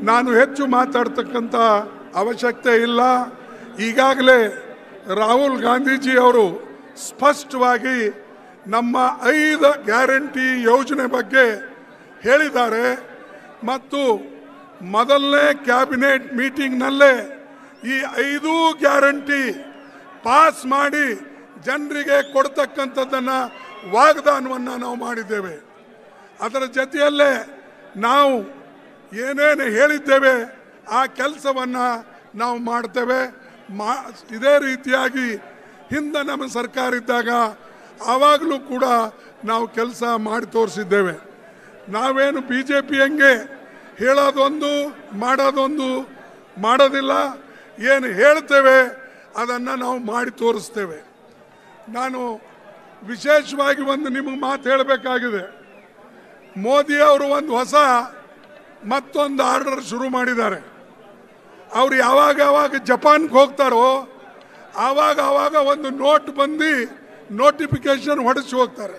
ನಾನು ಹೆಚ್ಚು ಮಾತಾಡ್ತಕ್ಕಂಥ ಅವಶ್ಯಕತೆ ಇಲ್ಲ ಈಗಾಗಲೇ ರಾಹುಲ್ ಗಾಂಧೀಜಿ ಅವರು ಸ್ಪಷ್ಟವಾಗಿ ನಮ್ಮ ಐದು ಗ್ಯಾರಂಟಿ ಯೋಜನೆ ಬಗ್ಗೆ ಹೇಳಿದ್ದಾರೆ ಮತ್ತು ಮೊದಲನೇ ಕ್ಯಾಬಿನೆಟ್ ಮೀಟಿಂಗ್ನಲ್ಲೇ ಈ ಐದೂ ಗ್ಯಾರಂಟಿ ಪಾಸ್ ಮಾಡಿ ಜನರಿಗೆ ಕೊಡ್ತಕ್ಕಂಥದ್ದನ್ನು ವಾಗ್ದಾನವನ್ನು ನಾವು ಮಾಡಿದ್ದೇವೆ ಅದರ ಜೊತೆಯಲ್ಲೇ ನಾವು ಏನೇನು ಹೇಳಿದ್ದೇವೆ ಆ ಕೆಲಸವನ್ನು ನಾವು ಮಾಡ್ತೇವೆ ಮಾ ಇದೇ ರೀತಿಯಾಗಿ ಹಿಂದೆ ನಮ್ಮ ಸರ್ಕಾರ ಇದ್ದಾಗ ಆವಾಗಲೂ ಕೂಡ ನಾವು ಕೆಲಸ ಮಾಡಿ ತೋರಿಸಿದ್ದೇವೆ ನಾವೇನು ಬಿ ಜೆ ಪಿ ಹಂಗೆ ಹೇಳೋದೊಂದು ಮಾಡೋದೊಂದು ಮಾಡೋದಿಲ್ಲ ಏನು ಹೇಳ್ತೇವೆ ಅದನ್ನು ನಾವು ಮಾಡಿ ತೋರಿಸ್ತೇವೆ ನಾನು ವಿಶೇಷವಾಗಿ ಒಂದು ನಿಮಗೆ ಮಾತು ಹೇಳಬೇಕಾಗಿದೆ ಮೋದಿ ಅವರು ಒಂದು ಹೊಸ ಮತ್ತೊಂದು ಆರ್ಡರ್ ಶುರು ಮಾಡಿದ್ದಾರೆ ಅವ್ರು ಯಾವಾಗ ಯಾವಾಗ ಜಪಾನ್ಗೆ ಹೋಗ್ತಾರೋ ಆವಾಗ ಆವಾಗ ಒಂದು ನೋಟ್ ಬಂದು ನೋಟಿಫಿಕೇಶನ್ ಹೊಡೆಸಿ ಹೋಗ್ತಾರೆ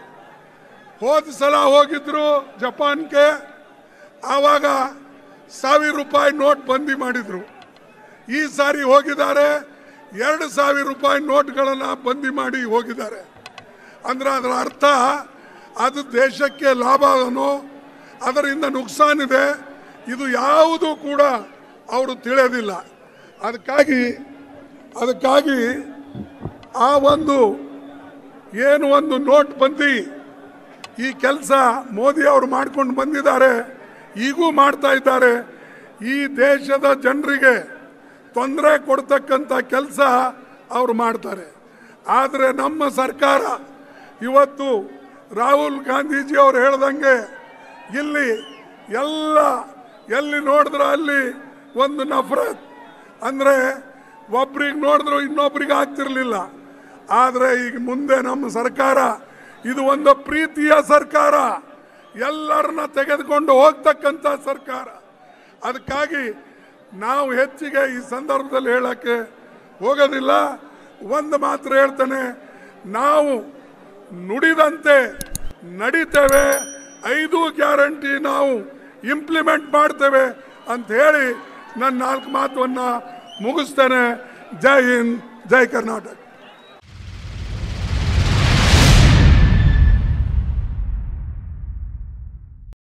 ಹೋದ ಸಲ ಹೋಗಿದ್ರು ಜಪಾನ್ಗೆ ಆವಾಗ ಸಾವಿರ ರೂಪಾಯಿ ನೋಟ್ ಬಂದಿ ಮಾಡಿದ್ರು ಈ ಸಾರಿ ಹೋಗಿದ್ದಾರೆ ಎರಡು ಸಾವಿರ ರೂಪಾಯಿ ನೋಟ್ಗಳನ್ನು ಬಂದಿ ಮಾಡಿ ಹೋಗಿದ್ದಾರೆ ಅಂದ್ರೆ ಅದರ ಅರ್ಥ ಅದು ದೇಶಕ್ಕೆ ಲಾಭ ಅದನ್ನು ಅದರಿಂದ ನುಕ್ಸಾನಿದೆ ಇದು ಯಾವುದು ಕೂಡ ಅವರು ತಿಳಿಯೋದಿಲ್ಲ ಅದಕ್ಕಾಗಿ ಅದಕ್ಕಾಗಿ ಆ ಒಂದು ಏನು ಒಂದು ನೋಟ್ ಬಂದು ಈ ಕೆಲಸ ಮೋದಿ ಅವರು ಮಾಡ್ಕೊಂಡು ಬಂದಿದ್ದಾರೆ ಈಗೂ ಮಾಡ್ತಾ ಇದ್ದಾರೆ ಈ ದೇಶದ ಜನರಿಗೆ ತೊಂದರೆ ಕೊಡ್ತಕ್ಕಂಥ ಕೆಲಸ ಅವರು ಮಾಡ್ತಾರೆ ಆದರೆ ನಮ್ಮ ಸರ್ಕಾರ ಇವತ್ತು ರಾಹುಲ್ ಗಾಂಧೀಜಿ ಅವರು ಹೇಳ್ದಂಗೆ ಇಲ್ಲಿ ಎಲ್ಲ ಎಲ್ಲಿ ನೋಡಿದ್ರೆ ಅಲ್ಲಿ ಒಂದು ನಫರತ್ ಅಂದರೆ ಒಬ್ರಿಗೆ ನೋಡಿದ್ರು ಇನ್ನೊಬ್ರಿಗೆ ಆಗ್ತಿರ್ಲಿಲ್ಲ ಆದರೆ ಈಗ ಮುಂದೆ ನಮ್ಮ ಸರ್ಕಾರ ಇದು ಒಂದು ಪ್ರೀತಿಯ ಸರ್ಕಾರ ಎಲ್ಲರನ್ನ ತೆಗೆದುಕೊಂಡು ಹೋಗ್ತಕ್ಕಂಥ ಸರ್ಕಾರ ಅದಕ್ಕಾಗಿ ನಾವು ಹೆಚ್ಚಿಗೆ ಈ ಸಂದರ್ಭದಲ್ಲಿ ಹೇಳಕ್ಕೆ ಹೋಗೋದಿಲ್ಲ ಒಂದು ಮಾತ್ರ ಹೇಳ್ತೇನೆ ನಾವು ನುಡಿದಂತೆ ನಡಿತೇವೆ ಐದು ಗ್ಯಾರಂಟಿ ನಾವು ಇಂಪ್ಲಿಮೆಂಟ್ ಮಾಡ್ತೇವೆ ಅಂತ ಹೇಳಿ ನನ್ನ ನಾಲ್ಕು ಮಾತನ್ನು ಮುಗಿಸ್ತೇನೆ ಜೈ ಹಿಂದ್ ಜೈ ಕರ್ನಾಟಕ